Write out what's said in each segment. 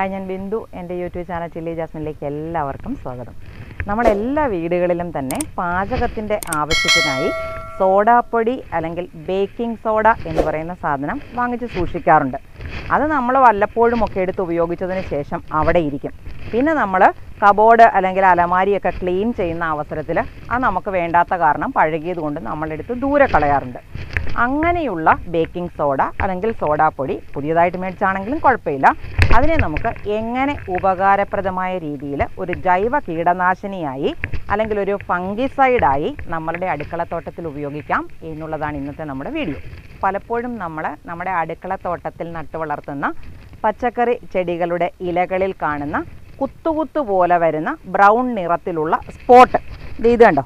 hi ഞാൻ ബിന്ദു എൻ്റെ YouTube channel chilli ജാസ്മിനിലേക്ക് എല്ലാവർക്കും സ്വാഗതം നമ്മളെല്ലാ വീടുകളിലും തന്നെ പാചകത്തിൻ്റെ ആവശ്യത്തിനായി സോഡാപ്പൊടി അല്ലെങ്കിൽ ബേക്കിംഗ് സോഡ എന്ന് പറയുന്ന സാധനം വാങ്ങിച്ച് സൂക്ഷിക്കാറുണ്ട് അത് നമ്മൾ വല്ലപ്പോഴും ഒക്കെ എടുത്ത് ഉപയോഗിച്ചതിന് ശേഷം അവിടെ ഇരിക്കും പിന്നെ നമ്മൾ കബോർഡ് അല്ലെങ്കിൽ അലമാരിയൊക്കെ ക്ലീൻ ചെയ്യുന്ന അവസരത്തിൽ അത് നമുക്ക് വേണ്ടാത്ത കാരണം പഴകിയത് കൊണ്ട് നമ്മളെടുത്ത് ദൂരെ കളയാറുണ്ട് അങ്ങനെയുള്ള ബേക്കിംഗ് സോഡ അല്ലെങ്കിൽ സോഡാപ്പൊടി പുതിയതായിട്ട് മേടിച്ചാണെങ്കിലും കുഴപ്പമില്ല അതിനെ നമുക്ക് എങ്ങനെ ഉപകാരപ്രദമായ രീതിയിൽ ഒരു ജൈവ കീടനാശിനിയായി അല്ലെങ്കിൽ ഒരു ഫംഗിസൈഡായി നമ്മളുടെ അടുക്കളത്തോട്ടത്തിൽ ഉപയോഗിക്കാം എന്നുള്ളതാണ് ഇന്നത്തെ നമ്മുടെ വീഡിയോ പലപ്പോഴും നമ്മൾ നമ്മുടെ അടുക്കളത്തോട്ടത്തിൽ നട്ടു വളർത്തുന്ന പച്ചക്കറി ചെടികളുടെ ഇലകളിൽ കാണുന്ന കുത്തുകുത്തു പോലെ വരുന്ന ബ്രൗൺ നിറത്തിലുള്ള സ്പോട്ട് ഇത് കണ്ടോ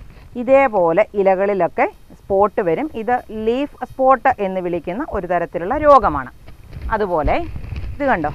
ഇതേപോലെ ഇലകളിലൊക്കെ സ്പോട്ട് വരും ഇത് ലീഫ് സ്പോട്ട് എന്ന് വിളിക്കുന്ന ഒരു തരത്തിലുള്ള രോഗമാണ് അതുപോലെ ഇത് കണ്ടോ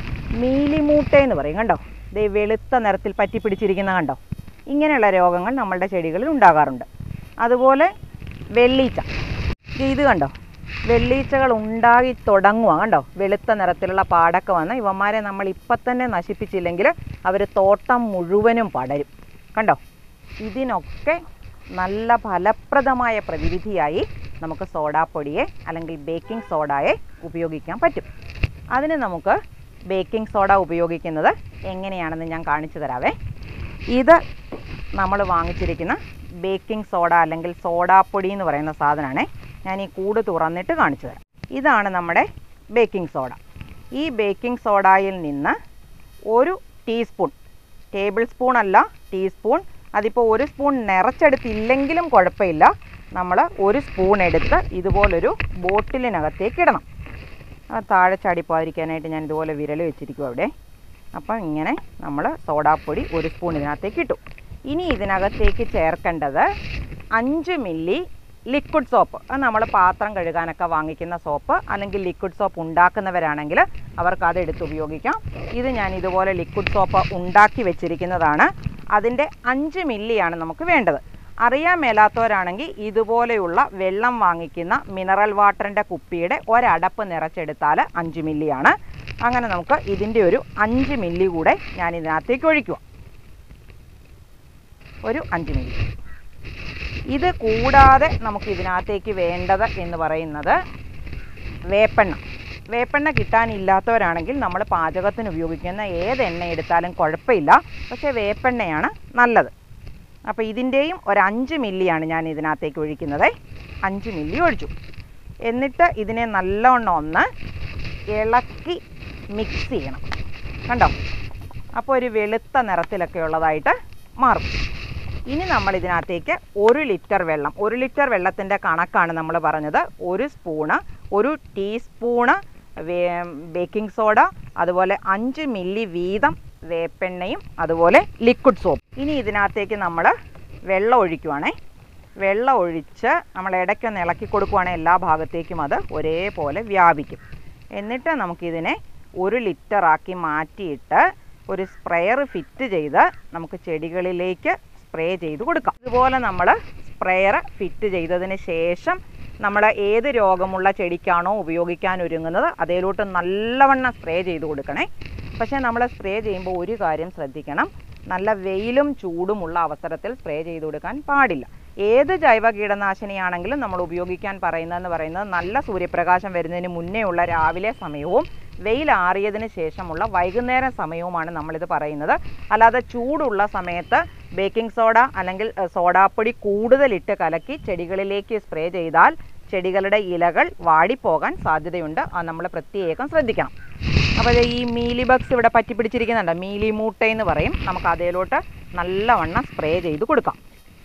മീലിമൂട്ട എന്ന് പറയും കണ്ടോ ഇത് വെളുത്ത നിറത്തിൽ പറ്റി പിടിച്ചിരിക്കുന്ന കണ്ടോ ഇങ്ങനെയുള്ള രോഗങ്ങൾ നമ്മളുടെ ചെടികളിൽ ഉണ്ടാകാറുണ്ട് അതുപോലെ വെള്ളീച്ച ദേ ഇത് കണ്ടോ വെള്ളീച്ചകൾ ഉണ്ടായി തുടങ്ങുക കണ്ടോ വെളുത്ത നിറത്തിലുള്ള പാടൊക്കെ വന്ന് ഇവന്മാരെ നമ്മൾ ഇപ്പം തന്നെ നശിപ്പിച്ചില്ലെങ്കിൽ അവർ തോട്ടം മുഴുവനും പടരും കണ്ടോ ഇതിനൊക്കെ നല്ല ഫലപ്രദമായ പ്രതിവിധിയായി നമുക്ക് സോഡാപ്പൊടിയെ അല്ലെങ്കിൽ ബേക്കിംഗ് സോഡയെ ഉപയോഗിക്കാൻ പറ്റും അതിന് നമുക്ക് ബേക്കിംഗ് സോഡ ഉപയോഗിക്കുന്നത് എങ്ങനെയാണെന്ന് ഞാൻ കാണിച്ചു തരാവേ ഇത് നമ്മൾ വാങ്ങിച്ചിരിക്കുന്ന ബേക്കിംഗ് സോഡ അല്ലെങ്കിൽ സോഡാപ്പൊടി എന്ന് പറയുന്ന സാധനമാണേ ഞാൻ ഈ കൂട് തുറന്നിട്ട് കാണിച്ചു തരാം ഇതാണ് നമ്മുടെ ബേക്കിംഗ് സോഡ ഈ ബേക്കിംഗ് സോഡയിൽ നിന്ന് ഒരു ടീസ്പൂൺ ടേബിൾ സ്പൂൺ അല്ല ടീസ്പൂൺ അതിപ്പോൾ ഒരു സ്പൂൺ നിറച്ചെടുത്തില്ലെങ്കിലും കുഴപ്പമില്ല നമ്മൾ ഒരു സ്പൂൺ എടുത്ത് ഇതുപോലൊരു ബോട്ടിലിനകത്തേക്ക് ഇടണം ആ താഴെ ചാടിപ്പോകാതിരിക്കാനായിട്ട് ഞാൻ ഇതുപോലെ വിരൽ വെച്ചിരിക്കും അവിടെ അപ്പം ഇങ്ങനെ നമ്മൾ സോഡാപ്പൊടി ഒരു സ്പൂൺ ഇതിനകത്തേക്ക് ഇട്ടു ഇനി ഇതിനകത്തേക്ക് ചേർക്കേണ്ടത് അഞ്ച് മില്ലി ലിക്വിഡ് സോപ്പ് അത് നമ്മൾ പാത്രം കഴുകാനൊക്കെ വാങ്ങിക്കുന്ന സോപ്പ് അല്ലെങ്കിൽ ലിക്വിഡ് സോപ്പ് ഉണ്ടാക്കുന്നവരാണെങ്കിൽ അവർക്ക് അത് എടുത്ത് ഉപയോഗിക്കാം ഇത് ഞാൻ ഇതുപോലെ ലിക്വിഡ് സോപ്പ് ഉണ്ടാക്കി വെച്ചിരിക്കുന്നതാണ് അതിൻ്റെ അഞ്ച് മില്ലിയാണ് നമുക്ക് വേണ്ടത് അറിയാൻ മേലാത്തവരാണെങ്കിൽ ഇതുപോലെയുള്ള വെള്ളം വാങ്ങിക്കുന്ന മിനറൽ വാട്ടറിൻ്റെ കുപ്പിയുടെ ഒരടപ്പ് നിറച്ചെടുത്താൽ അഞ്ച് മില്ലിയാണ് അങ്ങനെ നമുക്ക് ഇതിൻ്റെ ഒരു അഞ്ച് മില്ലി കൂടെ ഞാൻ ഇതിനകത്തേക്ക് ഒഴിക്കുക ഒരു അഞ്ച് മില്ലി ഇത് കൂടാതെ നമുക്ക് ഇതിനകത്തേക്ക് വേണ്ടത് എന്ന് പറയുന്നത് വേപ്പെണ്ണ വേപ്പെണ്ണ കിട്ടാനില്ലാത്തവരാണെങ്കിൽ നമ്മൾ പാചകത്തിന് ഉപയോഗിക്കുന്ന ഏത് എണ്ണ എടുത്താലും കുഴപ്പമില്ല പക്ഷേ വേപ്പെണ്ണയാണ് നല്ലത് അപ്പോൾ ഇതിൻ്റെയും ഒരു അഞ്ച് മില്ലിയാണ് ഞാൻ ഇതിനകത്തേക്ക് ഒഴിക്കുന്നത് അഞ്ച് മില്ലി ഒഴിച്ചു എന്നിട്ട് ഇതിനെ നല്ലവണ്ണം ഒന്ന് ഇളക്കി മിക്സ് ചെയ്യണം കണ്ടോ അപ്പോൾ ഒരു വെളുത്ത നിറത്തിലൊക്കെ ഉള്ളതായിട്ട് മാറും ഇനി നമ്മൾ ഇതിനകത്തേക്ക് ഒരു ലിറ്റർ വെള്ളം ഒരു ലിറ്റർ വെള്ളത്തിൻ്റെ കണക്കാണ് നമ്മൾ പറഞ്ഞത് ഒരു സ്പൂണ് ഒരു ടീസ്പൂണ് ബേക്കിംഗ് സോഡ അതുപോലെ അഞ്ച് മില്ലി വീതം വേപ്പെണ്ണയും അതുപോലെ ലിക്വിഡ് സോപ്പ് ഇനി ഇതിനകത്തേക്ക് നമ്മൾ വെള്ളം ഒഴിക്കുവാണേ വെള്ളം ഒഴിച്ച് നമ്മൾ ഇടയ്ക്കൊന്ന് ഇളക്കി കൊടുക്കുവാണെങ്കിൽ എല്ലാ ഭാഗത്തേക്കും അത് ഒരേപോലെ വ്യാപിക്കും എന്നിട്ട് നമുക്കിതിനെ ഒരു ലിറ്ററാക്കി മാറ്റിയിട്ട് ഒരു സ്പ്രെയർ ഫിറ്റ് ചെയ്ത് നമുക്ക് ചെടികളിലേക്ക് സ്പ്രേ ചെയ്ത് കൊടുക്കാം ഇതുപോലെ നമ്മൾ സ്പ്രെയർ ഫിറ്റ് ചെയ്തതിന് ശേഷം നമ്മൾ ഏത് രോഗമുള്ള ചെടിക്കാണോ ഉപയോഗിക്കാൻ ഒരുങ്ങുന്നത് അതേലോട്ട് നല്ലവണ്ണം സ്പ്രേ ചെയ്ത് കൊടുക്കണേ പക്ഷേ നമ്മൾ സ്പ്രേ ചെയ്യുമ്പോൾ ഒരു കാര്യം ശ്രദ്ധിക്കണം നല്ല വെയിലും ചൂടുമുള്ള അവസരത്തിൽ സ്പ്രേ ചെയ്ത് കൊടുക്കാൻ പാടില്ല ഏത് ജൈവ കീടനാശിനിയാണെങ്കിലും നമ്മൾ ഉപയോഗിക്കാൻ പറയുന്നതെന്ന് പറയുന്നത് നല്ല സൂര്യപ്രകാശം വരുന്നതിന് മുന്നേ ഉള്ള രാവിലെ സമയവും വെയിൽ ആറിയതിന് ശേഷമുള്ള വൈകുന്നേരം സമയവുമാണ് നമ്മളിത് പറയുന്നത് അല്ലാതെ ചൂടുള്ള സമയത്ത് ബേക്കിംഗ് സോഡ അല്ലെങ്കിൽ സോഡാപ്പൊടി കൂടുതലിട്ട് കലക്കി ചെടികളിലേക്ക് സ്പ്രേ ചെയ്താൽ ചെടികളുടെ ഇലകൾ വാടിപ്പോകാൻ സാധ്യതയുണ്ട് അത് നമ്മൾ പ്രത്യേകം ശ്രദ്ധിക്കണം അപ്പോൾ ഈ മീലി ബഗ്സ് ഇവിടെ പറ്റി പിടിച്ചിരിക്കുന്നുണ്ട് മീലി മൂട്ട എന്ന് പറയും നമുക്ക് അതിലോട്ട് നല്ലവണ്ണം സ്പ്രേ ചെയ്ത് കൊടുക്കാം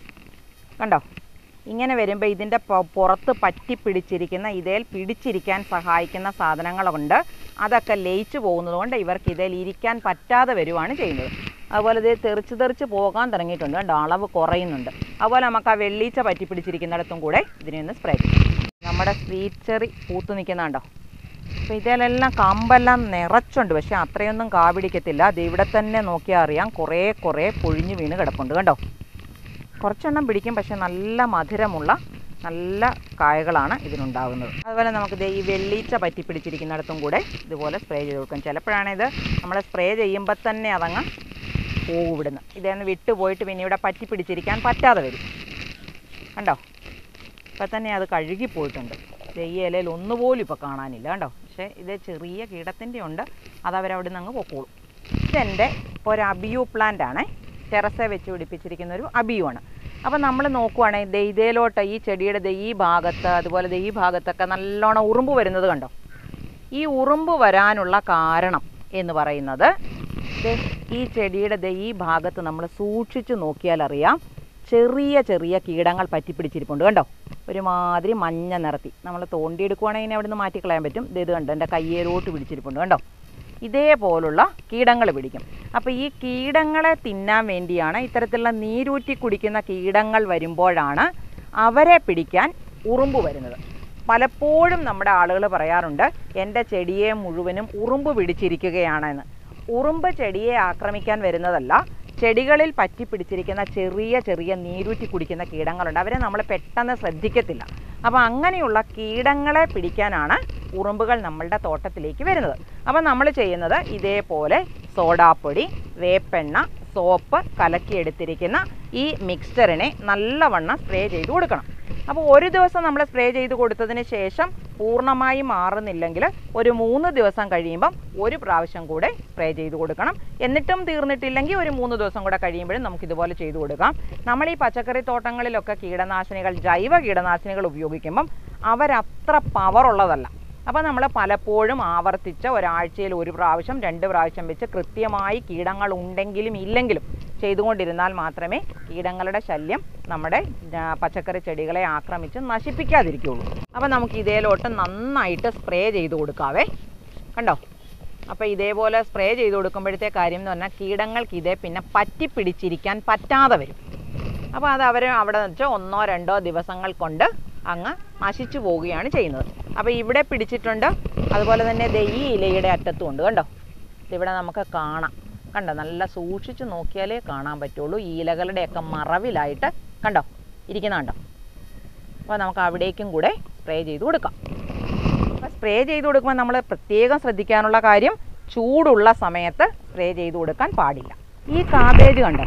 കണ്ടോ ഇങ്ങനെ വരുമ്പോൾ ഇതിൻ്റെ പുറത്ത് പറ്റി പിടിച്ചിരിക്കുന്ന ഇതേൽ പിടിച്ചിരിക്കാൻ സഹായിക്കുന്ന സാധനങ്ങളുണ്ട് അതൊക്കെ ലയിച്ചു പോകുന്നതുകൊണ്ട് ഇവർക്ക് ഇതേൽ ഇരിക്കാൻ പറ്റാതെ വരുവാണ് ചെയ്യുന്നത് അതുപോലെ ഇത് തെറിച്ച് തെറിച്ച് പോകാൻ തുടങ്ങിയിട്ടുണ്ട് കണ്ടോ അളവ് കുറയുന്നുണ്ട് അതുപോലെ നമുക്ക് ആ വെള്ളീച്ച പറ്റി പിടിച്ചിരിക്കുന്നിടത്തും കൂടെ ഇതിനെ ഒന്ന് സ്പ്രേ ചെയ്യും നമ്മുടെ സ്വീറ്റ് ചെറി പൂത്ത് നിൽക്കുന്നുണ്ടോ അപ്പോൾ ഇതിലെല്ലാം കമ്പെല്ലാം നിറച്ചുണ്ട് പക്ഷേ അത്രയൊന്നും കാ പിടിക്കത്തില്ല അത് ഇവിടെ തന്നെ നോക്കിയാൽ അറിയാം കുറേ കുറേ പൊഴിഞ്ഞു വീണ് കിടപ്പുണ്ട് കണ്ടോ കുറച്ചെണ്ണം പിടിക്കും പക്ഷെ നല്ല മധുരമുള്ള നല്ല കായകളാണ് ഇതിനുണ്ടാകുന്നത് അതുപോലെ നമുക്ക് ദേ ഈ വെള്ളീച്ച പറ്റി പിടിച്ചിരിക്കുന്നിടത്തും കൂടെ ഇതുപോലെ സ്പ്രേ ചെയ്ത് കൊടുക്കാം ചിലപ്പോഴാണ് ഇത് നമ്മൾ സ്പ്രേ ചെയ്യുമ്പോൾ തന്നെ അതങ്ങ് പോകും ഇവിടുന്ന് ഇതേന്ന് വിട്ട് പോയിട്ട് പിന്നെ ഇവിടെ പറ്റി പിടിച്ചിരിക്കാൻ പറ്റാതെ വരും കണ്ടോ ഇപ്പം തന്നെ അത് കഴുകി പോയിട്ടുണ്ട് ദേ ഈ ഇലയിൽ ഒന്നുപോലും ഇപ്പോൾ കാണാനില്ല കണ്ടോ പക്ഷേ ഇത് ചെറിയ കീടത്തിൻ്റെ ഉണ്ട് അത് അവരവിടെ നിന്ന് അങ്ങ് പൊക്കോളും ഇതെൻ്റെ ഒരു അബിയു പ്ലാന്റ് ആണ് ടെറസെ വെച്ച് പിടിപ്പിച്ചിരിക്കുന്ന ഒരു അബിയുവാണ് അപ്പം നമ്മൾ നോക്കുവാണെങ്കിൽ ദേ ഇതേലോട്ട് ഈ ചെടിയുടെ ദേ ഈ ഭാഗത്ത് അതുപോലെ ദേ ഈ ഭാഗത്തൊക്കെ നല്ലോണം ഉറുമ്പ് വരുന്നത് കണ്ടോ ഈ ഉറുമ്പ് വരാനുള്ള കാരണം എന്ന് പറയുന്നത് ദേ ഈ ചെടിയുടെ ദേ ഈ ഭാഗത്ത് നമ്മൾ സൂക്ഷിച്ച് നോക്കിയാൽ അറിയാം ചെറിയ ചെറിയ കീടങ്ങൾ പറ്റിപ്പിടിച്ചിരിപ്പുണ്ട് കണ്ടോ ഒരുമാതിരി മഞ്ഞ നിറത്തി നമ്മൾ തോണ്ടിയെടുക്കുവാണെങ്കിൽ അവിടെ നിന്ന് മാറ്റിക്കളയാൻ പറ്റും ദേ ഇത് കണ്ടോ എൻ്റെ കയ്യേലോട്ട് പിടിച്ചിരിപ്പുണ്ട് കണ്ടോ ഇതേപോലുള്ള കീടങ്ങൾ പിടിക്കും അപ്പോൾ ഈ കീടങ്ങളെ തിന്നാൻ വേണ്ടിയാണ് ഇത്തരത്തിലുള്ള നീരൂറ്റി കുടിക്കുന്ന കീടങ്ങൾ വരുമ്പോഴാണ് അവരെ പിടിക്കാൻ ഉറുമ്പ് വരുന്നത് പലപ്പോഴും നമ്മുടെ ആളുകൾ പറയാറുണ്ട് എൻ്റെ ചെടിയെ മുഴുവനും ഉറുമ്പ് പിടിച്ചിരിക്കുകയാണെന്ന് ഉറുമ്പ് ചെടിയെ ആക്രമിക്കാൻ വരുന്നതല്ല ചെടികളിൽ പറ്റി പിടിച്ചിരിക്കുന്ന ചെറിയ ചെറിയ നീരൂറ്റി കുടിക്കുന്ന കീടങ്ങളുണ്ട് അവരെ നമ്മൾ പെട്ടെന്ന് ശ്രദ്ധിക്കത്തില്ല അപ്പോൾ അങ്ങനെയുള്ള കീടങ്ങളെ പിടിക്കാനാണ് ഉറുമ്പുകൾ നമ്മളുടെ തോട്ടത്തിലേക്ക് വരുന്നത് അപ്പോൾ നമ്മൾ ചെയ്യുന്നത് ഇതേപോലെ സോഡാപ്പൊടി വേപ്പെണ്ണ സോപ്പ് കലക്കിയെടുത്തിരിക്കുന്ന ഈ മിക്സ്ചറിനെ നല്ലവണ്ണം സ്പ്രേ ചെയ്ത് കൊടുക്കണം അപ്പോൾ ഒരു ദിവസം നമ്മൾ സ്പ്രേ ചെയ്ത് കൊടുത്തതിന് ശേഷം പൂർണ്ണമായി മാറുന്നില്ലെങ്കിൽ ഒരു മൂന്ന് ദിവസം കഴിയുമ്പം ഒരു പ്രാവശ്യം കൂടെ സ്പ്രേ ചെയ്ത് കൊടുക്കണം എന്നിട്ടും തീർന്നിട്ടില്ലെങ്കിൽ ഒരു മൂന്ന് ദിവസം കൂടെ കഴിയുമ്പോഴും നമുക്ക് ഇതുപോലെ ചെയ്തു കൊടുക്കാം നമ്മൾ ഈ പച്ചക്കറി തോട്ടങ്ങളിലൊക്കെ കീടനാശിനികൾ ജൈവ കീടനാശിനികൾ ഉപയോഗിക്കുമ്പം അവരത്ര പവർ ഉള്ളതല്ല അപ്പോൾ നമ്മൾ പലപ്പോഴും ആവർത്തിച്ച ഒരാഴ്ചയിൽ ഒരു പ്രാവശ്യം രണ്ട് പ്രാവശ്യം വെച്ച് കൃത്യമായി കീടങ്ങൾ ഉണ്ടെങ്കിലും ഇല്ലെങ്കിലും ചെയ്തുകൊണ്ടിരുന്നാൽ മാത്രമേ കീടങ്ങളുടെ ശല്യം നമ്മുടെ ആ, പച്ചക്കറി ചെടികളെ ആക്രമിച്ച് നശിപ്പിക്കാതിരിക്കുകയുള്ളൂ അപ്പോൾ നമുക്ക് ഇതേലോട്ട് നന്നായിട്ട് സ്പ്രേ ചെയ്ത് കൊടുക്കാവേ കണ്ടോ അപ്പോൾ ഇതേപോലെ സ്പ്രേ ചെയ്ത് കൊടുക്കുമ്പോഴത്തെ കാര്യം എന്ന് പറഞ്ഞാൽ കീടങ്ങൾക്ക് ഇതേ പിന്നെ പറ്റി പിടിച്ചിരിക്കാൻ പറ്റാതെ വരും അപ്പോൾ അത് അവർ അവിടെ വെച്ച് ഒന്നോ രണ്ടോ ദിവസങ്ങൾ കൊണ്ട് അങ്ങ് നശിച്ചു പോവുകയാണ് ചെയ്യുന്നത് അപ്പോൾ ഇവിടെ പിടിച്ചിട്ടുണ്ട് അതുപോലെ തന്നെ ദേ ഈ ഇലയുടെ അറ്റത്തും ഉണ്ട് കണ്ടോ ഇവിടെ നമുക്ക് കാണാം കണ്ടോ നല്ല സൂക്ഷിച്ച് നോക്കിയാലേ കാണാൻ പറ്റുള്ളൂ ഈ ഇലകളുടെയൊക്കെ മറവിലായിട്ട് കണ്ടോ ഇരിക്കുന്ന കണ്ടോ അപ്പോൾ നമുക്ക് അവിടേക്കും കൂടെ സ്പ്രേ ചെയ്ത് കൊടുക്കാം അപ്പോൾ സ്പ്രേ ചെയ്ത് കൊടുക്കുമ്പോൾ നമ്മൾ പ്രത്യേകം ശ്രദ്ധിക്കാനുള്ള കാര്യം ചൂടുള്ള സമയത്ത് സ്പ്രേ ചെയ്ത് കൊടുക്കാൻ പാടില്ല ഈ കാബേജ് കണ്ടോ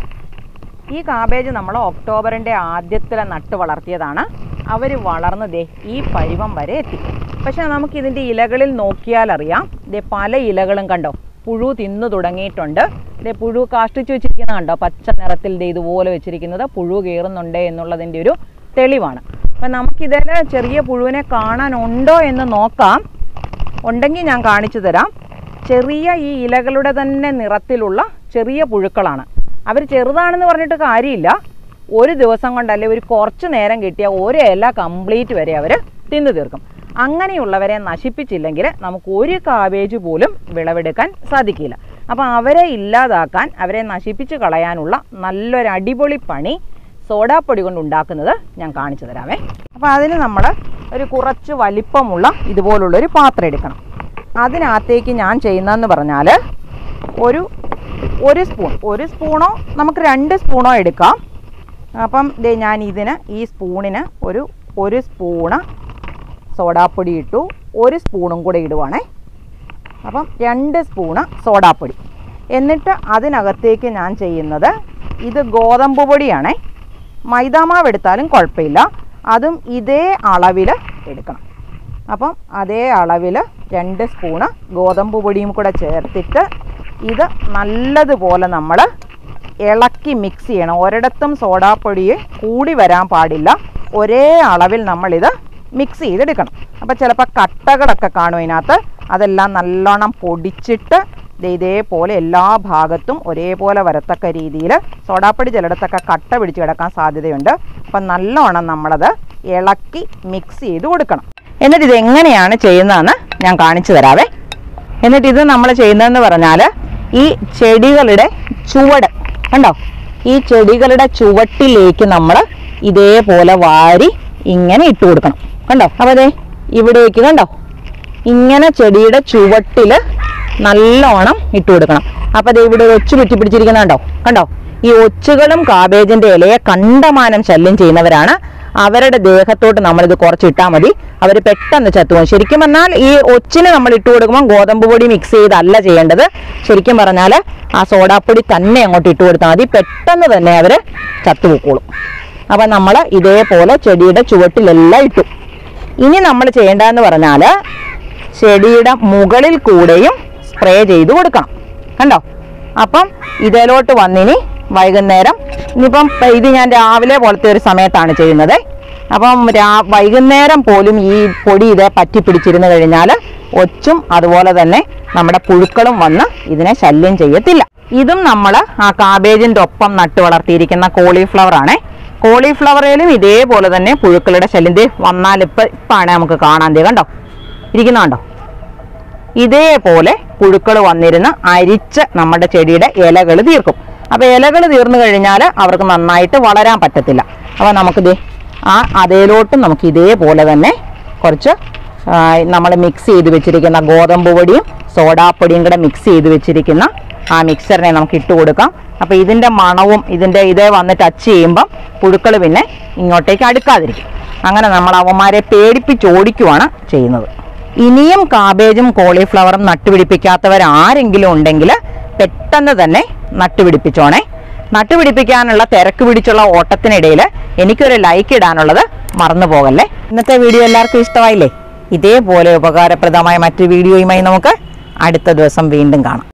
ഈ കാബേജ് നമ്മൾ ഒക്ടോബറിൻ്റെ ആദ്യത്തിലെ നട്ട് വളർത്തിയതാണ് അവർ വളർന്ന് ദേ ഈ പരുവം വരെ എത്തി പക്ഷേ നമുക്ക് ഇതിൻ്റെ ഇലകളിൽ നോക്കിയാൽ അറിയാം ദേ പല ഇലകളും കണ്ടോ പുഴു തിന്നു തുടങ്ങിയിട്ടുണ്ട് ദേ പുഴു കാഷ്ടിച്ച് വെച്ചിരിക്കുന്നത് കണ്ടോ പച്ച നിറത്തിൽ ദേ ഇതുപോലെ വെച്ചിരിക്കുന്നത് പുഴു കയറുന്നുണ്ട് എന്നുള്ളതിൻ്റെ ഒരു തെളിവാണ് അപ്പം നമുക്കിതിൽ ചെറിയ പുഴുവിനെ കാണാനുണ്ടോ എന്ന് നോക്കാം ഉണ്ടെങ്കിൽ ഞാൻ കാണിച്ചു തരാം ചെറിയ ഈ ഇലകളുടെ തന്നെ നിറത്തിലുള്ള ചെറിയ പുഴുക്കളാണ് അവർ ചെറുതാണെന്ന് പറഞ്ഞിട്ട് കാര്യമില്ല ഒരു ദിവസം കൊണ്ടല്ലേ ഒരു കുറച്ച് നേരം കിട്ടിയാൽ ഒരു ഇല കംപ്ലീറ്റ് വരെ അവർ തിന്നു തീർക്കും അങ്ങനെയുള്ളവരെ നശിപ്പിച്ചില്ലെങ്കിൽ നമുക്ക് ഒരു കാബേജ് പോലും വിളവെടുക്കാൻ സാധിക്കില്ല അപ്പോൾ അവരെ ഇല്ലാതാക്കാൻ അവരെ നശിപ്പിച്ച് കളയാനുള്ള നല്ലൊരു അടിപൊളി പണി സോഡാപ്പൊടി കൊണ്ട് ഉണ്ടാക്കുന്നത് ഞാൻ കാണിച്ചു തരാമേ അപ്പോൾ അതിന് നമ്മൾ ഒരു കുറച്ച് വലിപ്പമുള്ള ഇതുപോലുള്ളൊരു പാത്രം എടുക്കണം അതിനകത്തേക്ക് ഞാൻ ചെയ്യുന്നതെന്ന് പറഞ്ഞാൽ ഒരു ഒരു സ്പൂൺ ഒരു സ്പൂണോ നമുക്ക് രണ്ട് സ്പൂണോ എടുക്കാം അപ്പം ദേ ഞാൻ ഇതിന് ഈ സ്പൂണിന് ഒരു ഒരു സ്പൂണ് സോഡാപ്പൊടി ഇട്ടു ഒരു സ്പൂണും കൂടെ ഇടുവാണേ അപ്പം രണ്ട് സ്പൂണ് സോഡാപ്പൊടി എന്നിട്ട് അതിനകത്തേക്ക് ഞാൻ ചെയ്യുന്നത് ഇത് ഗോതമ്പ് പൊടിയാണേ മൈദാമാവ് എടുത്താലും കുഴപ്പമില്ല അതും ഇതേ അളവിൽ എടുക്കണം അപ്പം അതേ അളവിൽ രണ്ട് സ്പൂണ് ഗോതമ്പ് പൊടിയും കൂടെ ചേർത്തിട്ട് ഇത് നല്ലതുപോലെ നമ്മൾ ഇളക്കി മിക്സ് ചെയ്യണം ഒരിടത്തും സോഡാപ്പൊടി കൂടി വരാൻ പാടില്ല ഒരേ അളവിൽ നമ്മളിത് മിക്സ് ചെയ്തെടുക്കണം അപ്പോൾ ചിലപ്പോൾ കട്ടകളൊക്കെ കാണും അതിനകത്ത് അതെല്ലാം നല്ലോണം പൊടിച്ചിട്ട് ദേ ഇതേപോലെ എല്ലാ ഭാഗത്തും ഒരേപോലെ വരത്തക്ക രീതിയിൽ സോഡാപ്പൊടി ചിലയിടത്തൊക്കെ കട്ട പിടിച്ച് കിടക്കാൻ സാധ്യതയുണ്ട് അപ്പം നല്ലോണം നമ്മളത് ഇളക്കി മിക്സ് ചെയ്ത് കൊടുക്കണം എന്നിട്ട് ഇത് എങ്ങനെയാണ് ചെയ്യുന്നതെന്ന് ഞാൻ കാണിച്ചു തരാവേ എന്നിട്ട് ഇത് നമ്മൾ ചെയ്യുന്നതെന്ന് പറഞ്ഞാൽ ഈ ചെടികളുടെ ചുവട് കണ്ടോ ഈ ചെടികളുടെ ചുവട്ടിലേക്ക് നമ്മൾ ഇതേപോലെ വാരി ഇങ്ങനെ ഇട്ട് കൊടുക്കണം കണ്ടോ അപ്പോൾ അതെ ഇവിടേക്ക് കണ്ടോ ഇങ്ങനെ ചെടിയുടെ ചുവട്ടിൽ നല്ലോണം ഇട്ട് കൊടുക്കണം അപ്പോൾ ദേ ഇവിടെ ഒച്ചു ചുറ്റി പിടിച്ചിരിക്കുന്ന കണ്ടോ കണ്ടോ ഈ ഒച്ചുകളും കാബേജിന്റെ ഇലയെ കണ്ടമാനം ശല്യം ചെയ്യുന്നവരാണ് അവരുടെ ദേഹത്തോട്ട് നമ്മളിത് കുറച്ച് ഇട്ടാൽ മതി അവർ പെട്ടെന്ന് ചത്തുപോകും ശരിക്കും പറഞ്ഞാൽ ഈ ഒച്ചിന് നമ്മൾ ഇട്ട് കൊടുക്കുമ്പോൾ ഗോതമ്പ് പൊടി മിക്സ് ചെയ്തല്ല ചെയ്യേണ്ടത് ശരിക്കും പറഞ്ഞാൽ ആ സോഡാപ്പൊടി തന്നെ അങ്ങോട്ട് ഇട്ട് കൊടുത്താൽ മതി പെട്ടെന്ന് തന്നെ അവർ ചത്തുപോക്കോളും അപ്പം നമ്മൾ ഇതേപോലെ ചെടിയുടെ ചുവട്ടിലെല്ലാം ഇട്ടു ഇനി നമ്മൾ ചെയ്യേണ്ടതെന്ന് പറഞ്ഞാൽ ചെടിയുടെ മുകളിൽ കൂടെയും സ്പ്രേ ചെയ്ത് കൊടുക്കണം കണ്ടോ അപ്പം ഇതിലോട്ട് വന്നിനി വൈകുന്നേരം ഇനിയിപ്പം ഇത് ഞാൻ രാവിലെ പോലത്തെ ഒരു സമയത്താണ് ചെയ്യുന്നത് അപ്പം രാ വൈകുന്നേരം പോലും ഈ പൊടി ഇത് പറ്റി പിടിച്ചിരുന്ന് കഴിഞ്ഞാൽ ഒച്ചും അതുപോലെ തന്നെ നമ്മുടെ പുഴുക്കളും വന്ന് ഇതിനെ ശല്യം ചെയ്യത്തില്ല ഇതും നമ്മൾ ആ കാബേജിൻ്റെ ഒപ്പം നട്ടു വളർത്തിയിരിക്കുന്ന കോളിഫ്ലവർ ആണേ കോളിഫ്ലവറിലും ഇതേപോലെ തന്നെ പുഴുക്കളുടെ ശല്യം ദേ വന്നാൽ ഇപ്പം ഇപ്പാണ് നമുക്ക് കാണാൻ ദേ കണ്ടോ ഇരിക്കുന്ന കണ്ടോ ഇതേപോലെ പുഴുക്കൾ വന്നിരുന്ന് അരിച്ച് നമ്മുടെ ചെടിയുടെ ഇലകൾ തീർക്കും അപ്പോൾ ഇലകൾ തീർന്നു കഴിഞ്ഞാൽ അവർക്ക് നന്നായിട്ട് വളരാൻ പറ്റത്തില്ല അപ്പോൾ നമുക്ക് ദേ ആ അതേലോട്ടും നമുക്ക് ഇതേപോലെ തന്നെ കുറച്ച് നമ്മൾ മിക്സ് ചെയ്ത് വെച്ചിരിക്കുന്ന ഗോതമ്പ് പൊടിയും സോഡാപ്പൊടിയും കൂടെ മിക്സ് ചെയ്ത് വെച്ചിരിക്കുന്ന ആ മിക്സറിനെ നമുക്ക് ഇട്ട് കൊടുക്കാം അപ്പോൾ ഇതിൻ്റെ മണവും ഇതിൻ്റെ ഇതേ വന്ന് ടച്ച് ചെയ്യുമ്പം പുഴുക്കൾ പിന്നെ ഇങ്ങോട്ടേക്ക് അടുക്കാതിരിക്കും അങ്ങനെ നമ്മൾ അവന്മാരെ പേടിപ്പിച്ചോടിക്കുവാണ് ചെയ്യുന്നത് ഇനിയും കാബേജും കോളിഫ്ലവറും നട്ടുപിടിപ്പിക്കാത്തവർ ആരെങ്കിലും ഉണ്ടെങ്കിൽ പെട്ടെന്ന് തന്നെ നട്ടുപിടിപ്പിച്ചോണേ നട്ടുപിടിപ്പിക്കാനുള്ള തിരക്ക് പിടിച്ചുള്ള ഓട്ടത്തിനിടയിൽ എനിക്കൊരു ലൈക്ക് ഇടാനുള്ളത് മറന്നു പോകല്ലേ ഇന്നത്തെ വീഡിയോ എല്ലാവർക്കും ഇഷ്ടമായില്ലേ ഇതേപോലെ ഉപകാരപ്രദമായ മറ്റു വീഡിയോയുമായി നമുക്ക് അടുത്ത ദിവസം വീണ്ടും കാണാം